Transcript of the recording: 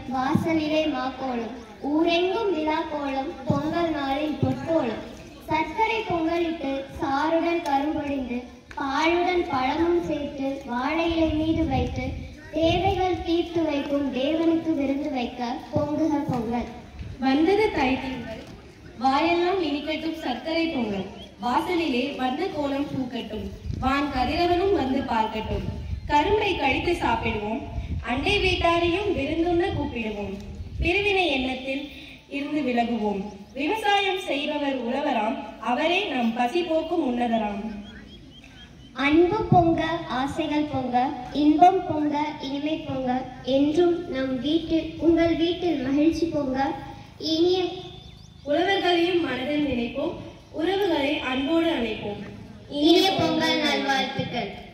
வாசலிலே மாக்கோலம் ஊரெங்கும் விழா கோலம் பொங்கல் நாளில் பொற்கோலம் சர்க்கரை பொங்கலிட்டு சாறுடன் கரும்பொழிந்து பாலுடன் பழமும் சேர்த்து வாழை இலை மீது வைத்து தேவைகள் தீர்த்து வைக்கும் தேவனுக்கு விருந்து வைக்க பொங்குக பொங்கல் வந்தது தைத்தீங்கள் வாயெல்லாம் இனிக்கட்டும் சர்க்கரை பொங்கல் வாசலிலே வண்ண கோலம் பூக்கட்டும் வான் கதிரவனும் வந்து பார்க்கட்டும் கரும்பை கழித்து சாப்பிடுவோம் அண்டை வீட்டாரையும் விருந்துண்ண கூப்பிடுவோம் பிரிவினை எண்ணத்தில் இருந்து விலகுவோம் விவசாயம் செய்பவர் உழவராம் அவரே நம் பசி போக்கும் உன்னதராம் அன்பு பொங்க ஆசைகள் பொங்க இன்பம் பொங்க இனிமை பொங்க என்றும் நம் வீட்டில் உங்கள் வீட்டில் மகிழ்ச்சி பொங்க இனிய உழவர்களையும் மனதில் நினைப்போம் உறவுகளை அன்போடு அணைப்போம் இனிய பொங்கல் நல்வாழ்த்துக்கள்